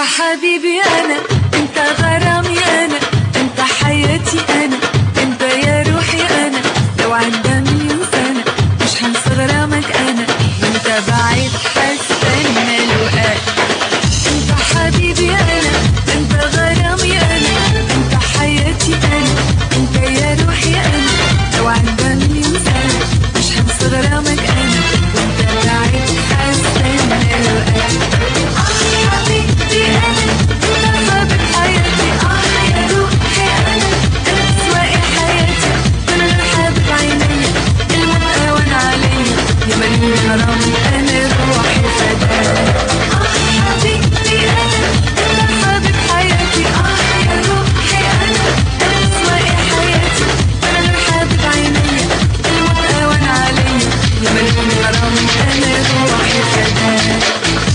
حبيبي انا انت غرامي انا انت حياتي انا انت يا روحي انا لو عدى مليون سنة مش هنسى غرامك انا وانت بعيد هستنى لقاك انت حبيبي انا انت غرامي انا انت حياتي انا انت يا روحي انا لو عدى مليون سنة مش هنسى غرامك انا وانت بعيد هستنى لقاك آه حبيبي أنا أنت حبيب حياتي آه يا روحي أنا أنا أسواقي حياتي أنا الحبيب عيني المرأة وأنا عليا يا مجنون غرامي أنا روحي فداك آه حبيبي أنا أنت حبيب حياتي آه يا روحي أنا أنا أسواقي حياتي أنا الحبيب عيني المرأة وأنا عليا يا مجنون غرامي أنا روحي فداك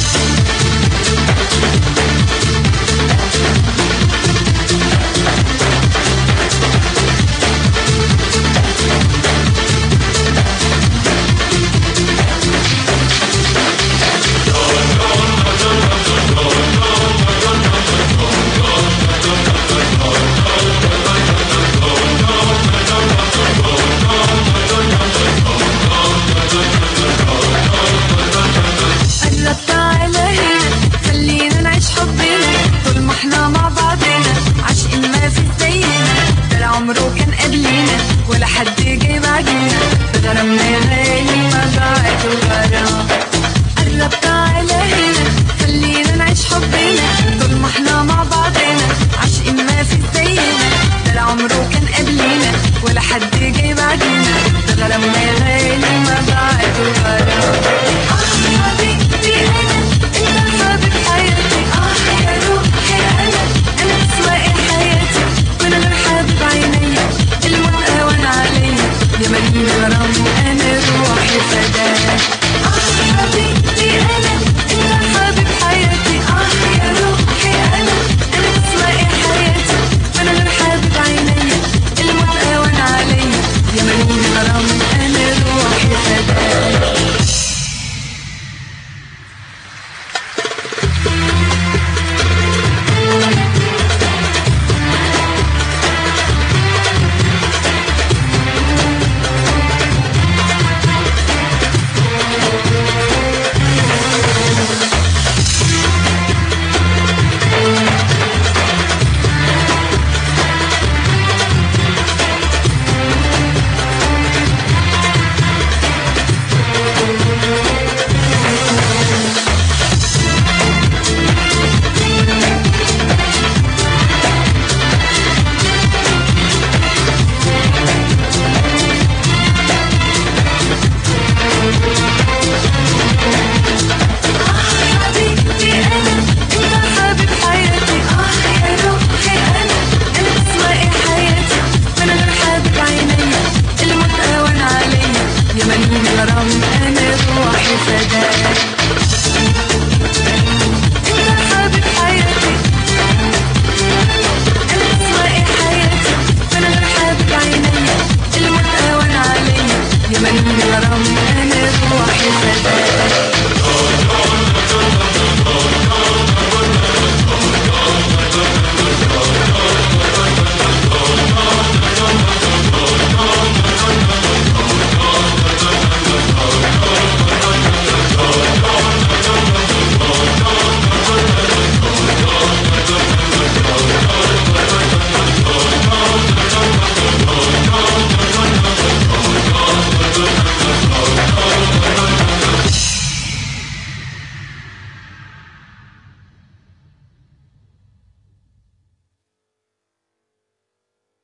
قرب تعالى هنا خلينا نعيش حبنا طول ما احنا مع بعضنا عاشقين ما في زينا ده العمر كان قبلنا ولا حد جاي بعدنا غرامنا يا غالي ما ضاعت الغرام قرب تعالى هنا خلينا نعيش حبنا طول ما احنا مع بعضنا عاشقين ما في زينا ده العمر كان قبلنا ولا حد جاي بعدنا ده غرامنا يا غالي ما ضاعت الغرام آه حبيبي أنا أنت حبيب حياتي آه يا روحي أنا أنا أسواقي حياتي وأنا غير حبيب عيني المرأة وأنا عليا يا مجنون غرامي أنا روحي فداك آه حبيبي أنا أنت حبيب حياتي آه يا روحي أنا أنا أسواقي حياتي وأنا غير حبيب عيني المرأة وأنا عليا يا مجنون غرامي أنا روحي فداك حبيبي أنا أنت حبيب حياتي آه يا روحي أنا أنا أسواقي حياتي وأنا غير حبيب عيني المرأة وأنا عليا يا مجنون غرامي أنا روحي فداك أنت حبيب حياتي أنا أسواقي حياتي وأنا غير حبيب عيني المرأة وأنا عليا يا مجنون غرامي أنا روحي فداك